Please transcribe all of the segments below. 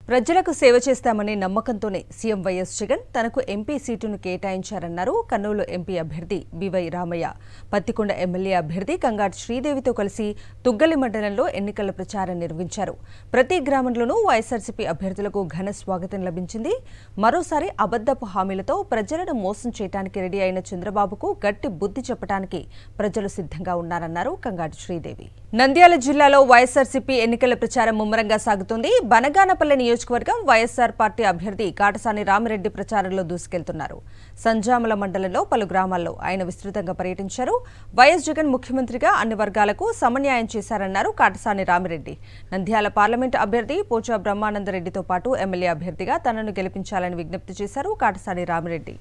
ప్రజలకు సేవ చేస్తామనే నమ్మకంతోనే సీఎం వైఎస్ జగన్ తనకు ఎంపీ సీటును కేటాయించారన్నారు కర్నూలు ఎంపీ అభ్యర్థి బివై రామయ్య పత్తికొండ ఎమ్మెల్యే అభ్యర్థి కంగాటి శ్రీదేవితో కలిసి తుగ్గలి మండలంలో ఎన్నికల ప్రచారం నిర్వహించారు ప్రతి గ్రామంలోనూ వైఎస్ఆర్సీపీ అభ్యర్థులకు ఘన స్వాగతం లభించింది మరోసారి అబద్దపు హామీలతో ప్రజలను మోసం చేయడానికి రెడీ అయిన చంద్రబాబుకు గట్టి బుద్ధి చెప్పడానికి ప్రజలు సిద్ధంగా ఉన్నారన్నారు కంగాటి శ్రీదేవి నంద్యాల జిల్లాలో వైఎస్ఆర్సీపీ ఎన్నికల ప్రచారం ముమ్మరంగా సాగుతోంది బనగానపల్లె నియోజకవర్గం వైఎస్ఆర్ పార్టీ అభ్యర్థి కాటసాని రామిరెడ్డి ప్రచారంలో దూసుకెళ్తున్నారు సంజామల మండలంలో పలు గ్రామాల్లో ఆయన విస్తృతంగా పర్యటించారు వైఎస్ జగన్ ముఖ్యమంత్రిగా అన్ని వర్గాలకు సమన్యాయం చేశారన్నారు కాటసాని రామిరెడ్డి నంద్యాల పార్లమెంటు అభ్యర్థి పోచా బ్రహ్మానందరెడ్డితో పాటు ఎమ్మెల్యే అభ్యర్థిగా తనను గెలిపించాలని విజ్ఞప్తి చేశారు కాటసాని రామిరెడ్డి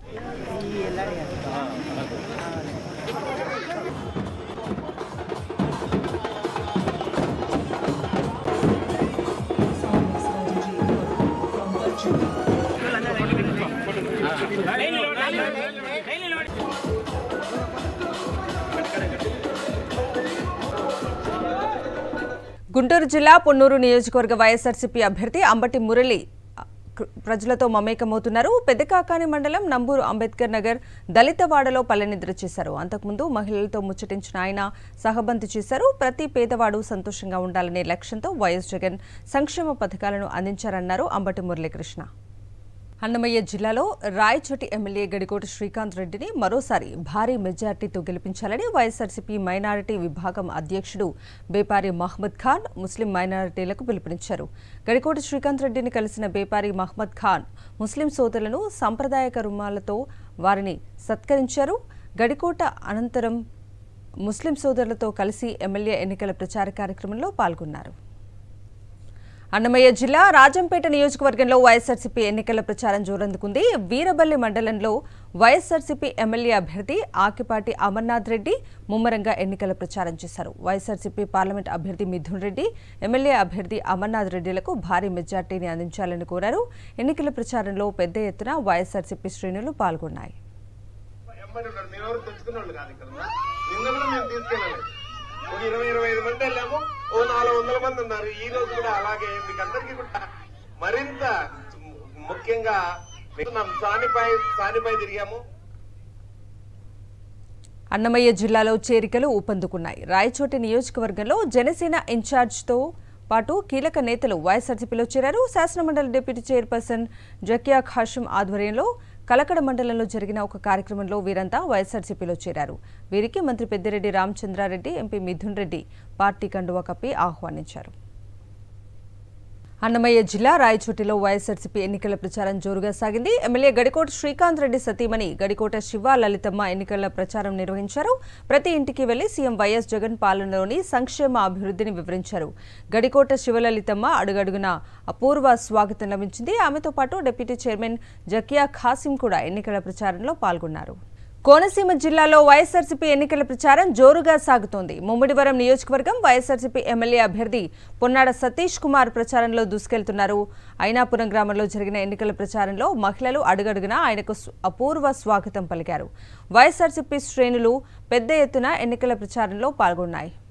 గుంటూరు జిల్లా పొన్నూరు నియోజకవర్గ వైఎస్ఆర్సీపీ అభ్యర్థి అంబటి మురళి అ, క- ప్రజలతో మమేకమవుతున్నారు పెద్దకాకాని మండలం నంబూరు అంబేద్కర్ నగర్ దళితవాడలో పల్లెనిద్ర చేశారు అంతకుముందు మహిళలతో ముచ్చటించిన ఆయన సహబంతి చేశారు ప్రతి పేదవాడు సంతోషంగా ఉండాలనే లక్ష్యంతో వైఎస్ జగన్ సంక్షేమ పథకాలను అందించారన్నారు అంబటి మురళీకృష్ణ అన్నమయ్య జిల్లాలో రాయచోటి ఎమ్మెల్యే గడికోట శ్రీకాంత్ రెడ్డిని మరోసారి భారీ మెజార్టీతో గెలిపించాలని వైఎస్ఆర్సీపీ మైనారిటీ విభాగం అధ్యక్షుడు బేపారి మహ్మద్ ఖాన్ ముస్లిం మైనారిటీలకు పిలుపునిచ్చారు గడికోట శ్రీకాంత్ రెడ్డిని కలిసిన బేపారి మహ్మద్ ఖాన్ ముస్లిం సోదరులను సాంప్రదాయక రుమాలతో వారిని సత్కరించారు గడికోట అనంతరం ముస్లిం సోదరులతో కలిసి ఎమ్మెల్యే ఎన్నికల ప్రచార కార్యక్రమంలో పాల్గొన్నారు అన్నమయ్య జిల్లా రాజంపేట నియోజకవర్గంలో వైఎస్ఆర్సీపీ ఎన్నికల ప్రచారం జోరందుకుంది వీరబల్లి మండలంలో వైఎస్ఆర్సీపీ ఎమ్మెల్యే అభ్యర్థి ఆకిపాటి అమర్నాథ్ రెడ్డి ముమ్మరంగా ఎన్నికల ప్రచారం చేశారు వైఎస్ఆర్సీపీ పార్లమెంట్ అభ్యర్థి మిథున్ రెడ్డి ఎమ్మెల్యే అభ్యర్థి అమర్నాథ్ రెడ్డిలకు భారీ మెజార్టీని అందించాలని కోరారు ఎన్నికల ప్రచారంలో పెద్ద ఎత్తున వైఎస్ఆర్సీపీ శ్రేణులు పాల్గొన్నాయి ఎంబడి ఉన్నారు మీరు ఎవరు తెచ్చుకున్న వాళ్ళు కాదు ఇక్కడ ఉన్నా. నిన్న కూడా మేము తీసుకెళ్ళలేదు ఒక ఇరవై ఇరవై ఐదు మంది వెళ్ళాము ఓ నాలుగు వందల మంది ఉన్నారు ఈ రోజు కూడా అలాగే మీకు అందరికీ కూడా మరింత ముఖ్యంగా మేము సానిపై సానిపై తిరిగాము అన్నమయ్య జిల్లాలో చేరికలు ఊపందుకున్నాయి రాయచోటి నియోజకవర్గంలో జనసేన ఇన్ఛార్జ్తో పాటు కీలక నేతలు వైఎస్ఆర్సీపీలో చేరారు శాసనమండలి డిప్యూటీ చైర్పర్సన్ జకియా ఖాషిం ఆధ్వర్యంలో కలకడ మండలంలో జరిగిన ఒక కార్యక్రమంలో వీరంతా వైఎస్ఆర్సీపీలో చేరారు వీరికి మంత్రి పెద్దిరెడ్డి రామచంద్రారెడ్డి ఎంపీ మిథున్ రెడ్డి పార్టీ కండువా కప్పి ఆహ్వానించారు అన్నమయ్య జిల్లా రాయచోటిలో వైఎస్ఆర్సీపీ ఎన్నికల ప్రచారం జోరుగా సాగింది ఎమ్మెల్యే గడికోట శ్రీకాంత్ రెడ్డి సతీమణి గడికోట శివ లలితమ్మ ఎన్నికల ప్రచారం నిర్వహించారు ప్రతి ఇంటికి వెళ్లి సీఎం వైఎస్ జగన్ పాలనలోని సంక్షేమ అభివృద్ధిని వివరించారు గడికోట శివలలితమ్మ అడుగడుగున అపూర్వ స్వాగతం లభించింది ఆమెతో పాటు డిప్యూటీ చైర్మన్ జకియా ఖాసిం కూడా ఎన్నికల ప్రచారంలో పాల్గొన్నారు కోనసీమ జిల్లాలో వైఎస్ఆర్సీపీ ఎన్నికల ప్రచారం జోరుగా సాగుతోంది ముమ్మిడివరం నియోజకవర్గం వైఎస్ఆర్సీపీ ఎమ్మెల్యే అభ్యర్థి పొన్నాడ సతీష్ కుమార్ ప్రచారంలో దూసుకెళ్తున్నారు అయినాపురం గ్రామంలో జరిగిన ఎన్నికల ప్రచారంలో మహిళలు అడుగడుగునా ఆయనకు స్- అపూర్వ స్వాగతం పలికారు వైఎస్ఆర్సీపీ శ్రేణులు పెద్ద ఎత్తున ఎన్నికల ప్రచారంలో పాల్గొన్నాయి